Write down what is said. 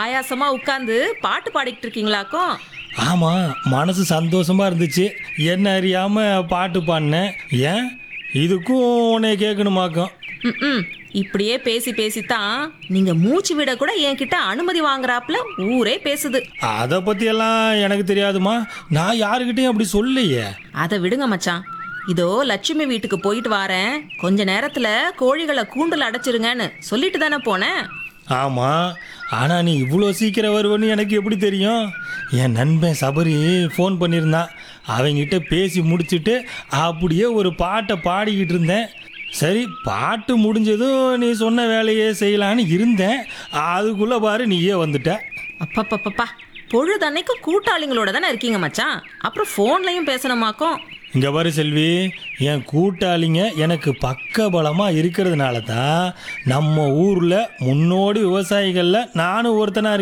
ஆயாசமா உட்காந்து பாட்டு பாடிக்கிட்டு இருக்கீங்களாக்கும் ஆமாம் மனசு சந்தோஷமா இருந்துச்சு என்ன அறியாம பாட்டு பாடினேன் ஏன் இதுக்கும் உன்னை கேட்கணுமாக்கும் ம் இப்படியே பேசி பேசித்தான் நீங்க மூச்சு விட கூட என்கிட்ட அனுமதி வாங்குறாப்புல ஊரே பேசுது அதை பற்றியெல்லாம் எனக்கு தெரியாதுமா நான் யாருக்கிட்டையும் அப்படி சொல்லலையே அதை விடுங்க மச்சான் இதோ லட்சுமி வீட்டுக்கு போயிட்டு வாரேன் கொஞ்ச நேரத்துல கோழிகளை கூண்டுல அடைச்சிருங்கன்னு சொல்லிட்டு தானே போனேன் ஆமாம் ஆனால் நீ இவ்வளோ சீக்கிரம் வருவன்னு எனக்கு எப்படி தெரியும் என் நண்பன் சபரி ஃபோன் பண்ணியிருந்தான் அவங்கிட்ட பேசி முடிச்சுட்டு அப்படியே ஒரு பாட்டை பாடிக்கிட்டு இருந்தேன் சரி பாட்டு முடிஞ்சதும் நீ சொன்ன வேலையே செய்யலான்னு இருந்தேன் அதுக்குள்ளே பாரு நீயே வந்துட்ட அப்பப்பப்பப்பா பொழுதன்னைக்கு கூட்டாளிங்களோட தானே இருக்கீங்க மச்சான் அப்புறம் ஃபோன்லயும் பேசணுமாக்கும் இங்கே பாரு செல்வி என் கூட்டாளிங்க எனக்கு பக்கபலமாக இருக்கிறதுனால தான் நம்ம ஊரில் முன்னோடி விவசாயிகளில் நானும் ஒருத்தனாக